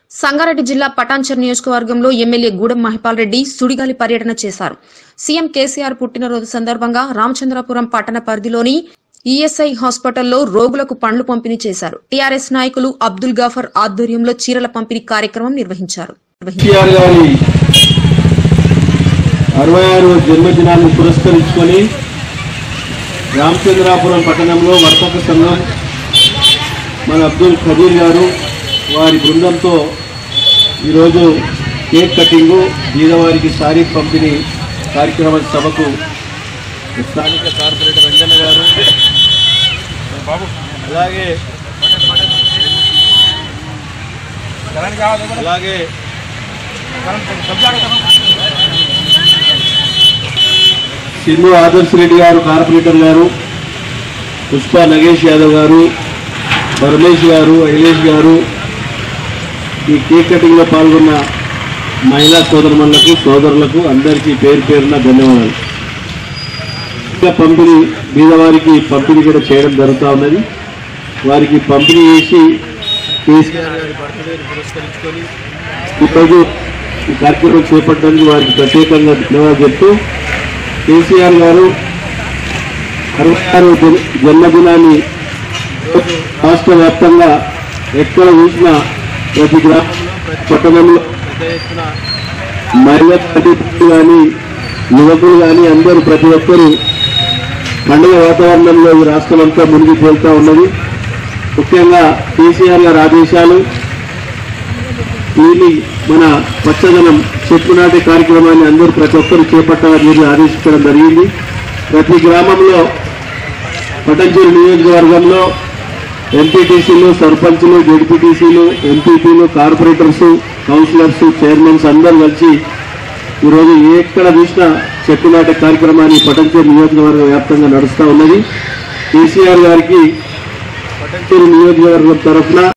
సంగారెడ్డి జిల్లా పటాన్చర్ నియోజకవర్గంలో ఎమ్మెల్యే గూడెం మహిపాల్ రెడ్డి సుడిగాలి పర్యటన చేశారు సీఎం కేసీఆర్ పుట్టినరోజు సందర్భంగా రామచంద్రపురం పట్టణ పరిధిలోని ఈఎస్ఐ హాస్పిటల్లో రోగులకు పండ్లు పంపిణీ చేశారు టీఆర్ఎస్ నాయకులు అబ్దుల్ గాఫర్ ఆధ్వర్యంలో చీరల పంపిణీ కార్యక్రమం నిర్వహించారు కేసీఆర్ గారి అరవై ఆరు జన్మదినాన్ని పురస్కరించుకొని రామచంద్రాపురం పట్టణంలో వర్తక సంఘం మన అబ్దుల్ ఖదీర్ గారు వారి బృందంతో ఈరోజు కేక్ కటింగు బీదవారికి సారీ పంపిణీ కార్యక్రమ సభకు స్థానిక కార్పొరేటర్ రంజన్న గారు అలాగే అలాగే సింధు ఆదర్శ్ రెడ్డి గారు కార్పొరేటర్ గారు పుష్ప నగేష్ యాదవ్ గారు పరమేష్ గారు ఐలేష్ గారు ఈ కేక్ కటింగ్లో పాల్గొన్న మహిళా సోదరులకు సోదరులకు అందరికీ పేరు పేరున ధన్యవాదాలు ఇంకా పంపిణీ బీదవారికి పంపిణీ కూడా చేయడం జరుగుతూ ఉన్నది వారికి పంపిణీ చేసి కేసీఆర్ గారి బర్త్డేని పురస్కరించుకొని ఈరోజు ఈ కార్యక్రమం చేపట్టడానికి వారికి ప్రత్యేకంగా ధన్యవాదాలు చెప్తూ కేసీఆర్ గారు అరవై ఆరు జన్- జన్మదినాన్ని రాష్ట్ర వ్యాప్తంగా ఎక్కడ చూసినా ప్రతి గ్రామంలో ప్రతి పట్టణంలో పెద్ద ఎత్తున మహిళలు కానీ యువకులు కానీ అందరూ ప్రతి ఒక్కరూ పండుగ వాతావరణంలో ఈ రాష్ట్రం అంతా మునిగి తేలుతా ఉన్నది ముఖ్యంగా కేసీఆర్ గారి ఆదేశాలు దీన్ని మన పచ్చదనం చెట్లు నాటే కార్యక్రమాన్ని అందరూ ప్రతి ఒక్కరు చేపట్టాలని మీరు ఆదేశించడం జరిగింది ప్రతి గ్రామంలో పటంచూరు నియోజకవర్గంలో ఎంపీటీసీలు సర్పంచ్లు జెడ్పీటీసీలు ఎంపీపీలు కార్పొరేటర్స్ కౌన్సిలర్స్ చైర్మన్స్ అందరూ కలిసి ఈరోజు ఎక్కడ చూసినా చెట్టు నాటే కార్యక్రమాన్ని పటంచూరు నియోజకవర్గ వ్యాప్తంగా నడుస్తూ ఉన్నది కేసీఆర్ గారికి పటంచూరు నియోజకవర్గం తరఫున